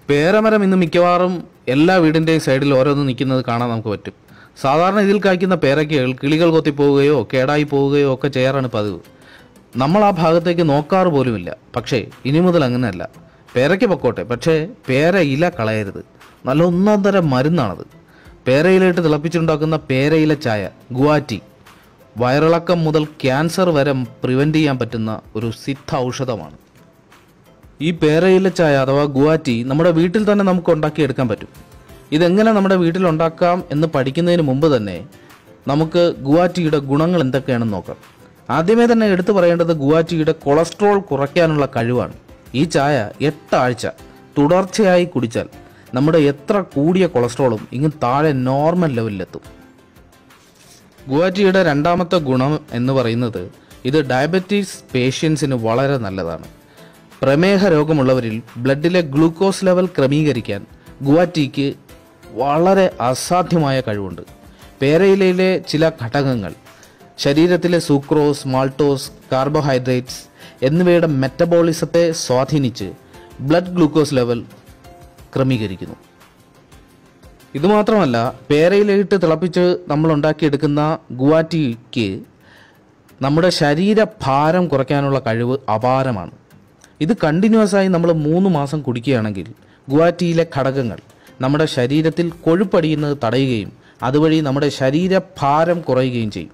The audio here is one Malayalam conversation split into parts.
പേരമരം ഇന്ന് മിക്കവാറും എല്ലാ വീടിൻ്റെയും സൈഡിൽ ഓരോന്ന് നിൽക്കുന്നത് കാണാൻ നമുക്ക് പറ്റും സാധാരണ ഇതിൽ കായ്ക്കുന്ന പേരയ്ക്കകൾ കിളികൾ കൊത്തിപ്പോവുകയോ കേടായി പോവുകയോ ഒക്കെ ചെയ്യാറാണ് പതിവ് നമ്മൾ ആ ഭാഗത്തേക്ക് നോക്കാറ് പോലുമില്ല പക്ഷേ ഇനി മുതൽ അങ്ങനെയല്ല പേരയ്ക്ക് പൊക്കോട്ടെ പക്ഷേ പേര ഇല കളയരുത് നല്ല ഒന്നാം തരം മരുന്നാണത് പേരയിലിട്ട് തിളപ്പിച്ചുണ്ടാക്കുന്ന പേരയില ചായ ഗുവാറ്റി വയറിളക്കം മുതൽ ക്യാൻസർ വരെ പ്രിവെൻറ്റ് ചെയ്യാൻ പറ്റുന്ന ഒരു സിദ്ധ ഔഷധമാണ് ഈ പേരയില ചായ അഥവാ ഗുവാറ്റി നമ്മുടെ വീട്ടിൽ തന്നെ നമുക്ക് ഉണ്ടാക്കിയെടുക്കാൻ പറ്റും ഇതെങ്ങനെ നമ്മുടെ വീട്ടിൽ ഉണ്ടാക്കാം എന്ന് പഠിക്കുന്നതിന് മുമ്പ് തന്നെ നമുക്ക് ഗുവാറ്റിയുടെ ഗുണങ്ങൾ എന്തൊക്കെയാണെന്ന് നോക്കാം ആദ്യമേ തന്നെ എടുത്തു പറയേണ്ടത് ഗുവാറ്റിയുടെ കൊളസ്ട്രോൾ കുറയ്ക്കാനുള്ള കഴിവാണ് ഈ ചായ എട്ടാഴ്ച തുടർച്ചയായി കുടിച്ചാൽ നമ്മുടെ എത്ര കൂടിയ കൊളസ്ട്രോളും ഇങ്ങ് താഴെ നോർമൽ ലെവലിലെത്തും ഗുവാറ്റിയുടെ രണ്ടാമത്തെ ഗുണം എന്ന് പറയുന്നത് ഇത് ഡയബറ്റീസ് പേഷ്യൻസിന് വളരെ നല്ലതാണ് പ്രമേഹ രോഗമുള്ളവരിൽ ബ്ലഡിലെ ഗ്ലൂക്കോസ് ലെവൽ ക്രമീകരിക്കാൻ ഗുവാറ്റിക്ക് വളരെ അസാധ്യമായ കഴിവുണ്ട് പേരയിലയിലെ ചില ഘടകങ്ങൾ ശരീരത്തിലെ സൂക്രോസ് മാൾട്ടോസ് കാർബോഹൈഡ്രേറ്റ്സ് എന്നിവയുടെ മെറ്റബോളിസത്തെ സ്വാധീനിച്ച് ബ്ലഡ് ഗ്ലൂക്കോസ് ലെവൽ ക്രമീകരിക്കുന്നു ഇതുമാത്രമല്ല പേരയിലിട്ട് തിളപ്പിച്ച് നമ്മൾ ഉണ്ടാക്കിയെടുക്കുന്ന ഗുവാറ്റിക്ക് നമ്മുടെ ശരീരഭാരം കുറയ്ക്കാനുള്ള കഴിവ് അപാരമാണ് ഇത് കണ്ടിന്യൂസ് ആയി നമ്മൾ മൂന്ന് മാസം കുടിക്കുകയാണെങ്കിൽ ഗുവാറ്റിയിലെ ഘടകങ്ങൾ നമ്മുടെ ശരീരത്തിൽ കൊഴുപ്പടിയുന്നത് തടയുകയും അതുവഴി നമ്മുടെ ശരീരഭാരം കുറയുകയും ചെയ്യും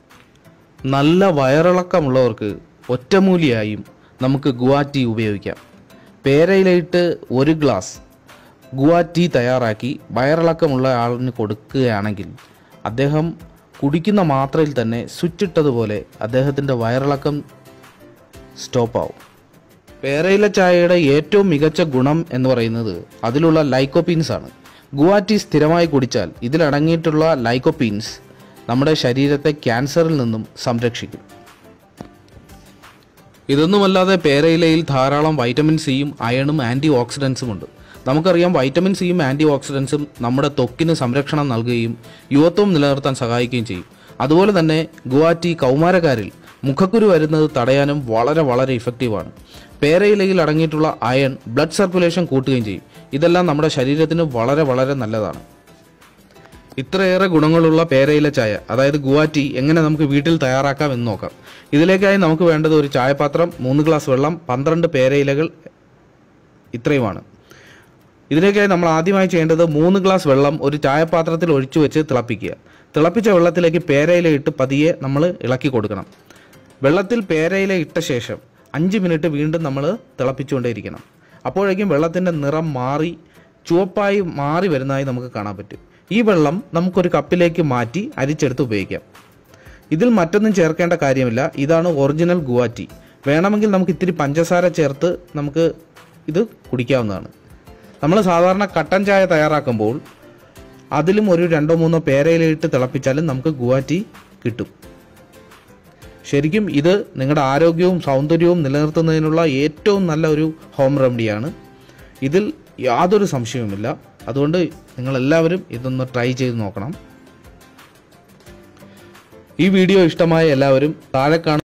നല്ല വയറിളക്കമുള്ളവർക്ക് ഒറ്റമൂലിയായും നമുക്ക് ഗുവാറ്റി ഉപയോഗിക്കാം പേരയിലയിട്ട് ഒരു ഗ്ലാസ് ഗുവാറ്റി തയ്യാറാക്കി വയറിളക്കമുള്ള ആളിന് കൊടുക്കുകയാണെങ്കിൽ അദ്ദേഹം കുടിക്കുന്ന മാത്രയിൽ തന്നെ സ്വിച്ചിട്ടതുപോലെ അദ്ദേഹത്തിൻ്റെ വയറിളക്കം സ്റ്റോപ്പാവും പേരയില ചായയുടെ ഏറ്റവും മികച്ച ഗുണം എന്ന് പറയുന്നത് അതിലുള്ള ലൈക്കോപീൻസ് ആണ് ഗുവാറ്റി സ്ഥിരമായി കുടിച്ചാൽ ഇതിലടങ്ങിയിട്ടുള്ള ലൈക്കോപീൻസ് നമ്മുടെ ശരീരത്തെ ക്യാൻസറിൽ നിന്നും സംരക്ഷിക്കും ഇതൊന്നുമല്ലാതെ പേരയിലയിൽ ധാരാളം വൈറ്റമിൻ സിയും അയണും ആൻറ്റി ഓക്സിഡൻസും ഉണ്ട് നമുക്കറിയാം വൈറ്റമിൻ സിയും ആൻറ്റി ഓക്സിഡൻസും നമ്മുടെ ത്വക്കിന് സംരക്ഷണം നൽകുകയും യുവത്വം നിലനിർത്താൻ സഹായിക്കുകയും ചെയ്യും അതുപോലെ തന്നെ ഗുവാറ്റി കൗമാരക്കാരിൽ മുഖക്കുരു വരുന്നത് തടയാനും വളരെ വളരെ ഇഫക്റ്റീവാണ് പേരയിലയിൽ അടങ്ങിയിട്ടുള്ള അയൺ ബ്ലഡ് സർക്കുലേഷൻ കൂട്ടുകയും ചെയ്യും ഇതെല്ലാം നമ്മുടെ ശരീരത്തിന് വളരെ വളരെ നല്ലതാണ് ഇത്രയേറെ ഗുണങ്ങളുള്ള പേരയില ചായ അതായത് ഗുവാറ്റി എങ്ങനെ നമുക്ക് വീട്ടിൽ തയ്യാറാക്കാം എന്ന് നോക്കാം ഇതിലേക്കായി നമുക്ക് വേണ്ടത് ഒരു ചായപാത്രം മൂന്ന് ഗ്ലാസ് വെള്ളം പന്ത്രണ്ട് പേരയിലകൾ ഇത്രയുമാണ് ഇതിലേക്കായി നമ്മൾ ആദ്യമായി ചെയ്യേണ്ടത് മൂന്ന് ഗ്ലാസ് വെള്ളം ഒരു ചായപാത്രത്തിൽ ഒഴിച്ചു വെച്ച് തിളപ്പിക്കുക തിളപ്പിച്ച വെള്ളത്തിലേക്ക് പേരയില ഇട്ട് പതിയെ നമ്മൾ ഇളക്കി കൊടുക്കണം വെള്ളത്തിൽ പേരയില ഇട്ട ശേഷം അഞ്ച് മിനിറ്റ് വീണ്ടും നമ്മൾ തിളപ്പിച്ചുകൊണ്ടേയിരിക്കണം അപ്പോഴേക്കും വെള്ളത്തിൻ്റെ നിറം മാറി ചുവപ്പായി മാറി വരുന്നതായി നമുക്ക് കാണാൻ പറ്റും ഈ വെള്ളം നമുക്കൊരു കപ്പിലേക്ക് മാറ്റി അരിച്ചെടുത്ത് ഉപയോഗിക്കാം ഇതിൽ മറ്റൊന്നും ചേർക്കേണ്ട കാര്യമില്ല ഇതാണ് ഒറിജിനൽ ഗുവാറ്റി വേണമെങ്കിൽ നമുക്ക് ഇത്തിരി പഞ്ചസാര ചേർത്ത് നമുക്ക് ഇത് കുടിക്കാവുന്നതാണ് നമ്മൾ സാധാരണ കട്ടൻ ചായ തയ്യാറാക്കുമ്പോൾ അതിലും ഒരു രണ്ടോ മൂന്നോ പേരയിലിട്ട് തിളപ്പിച്ചാലും നമുക്ക് ഗുവാറ്റി കിട്ടും ശരിക്കും ഇത് നിങ്ങളുടെ ആരോഗ്യവും സൗന്ദര്യവും നിലനിർത്തുന്നതിനുള്ള ഏറ്റവും നല്ല ഒരു ഹോം റെമഡിയാണ് ഇതിൽ യാതൊരു സംശയവുമില്ല അതുകൊണ്ട് നിങ്ങളെല്ലാവരും ഇതൊന്ന് ട്രൈ ചെയ്ത് നോക്കണം ഈ വീഡിയോ ഇഷ്ടമായ എല്ലാവരും താഴെ കാണുന്ന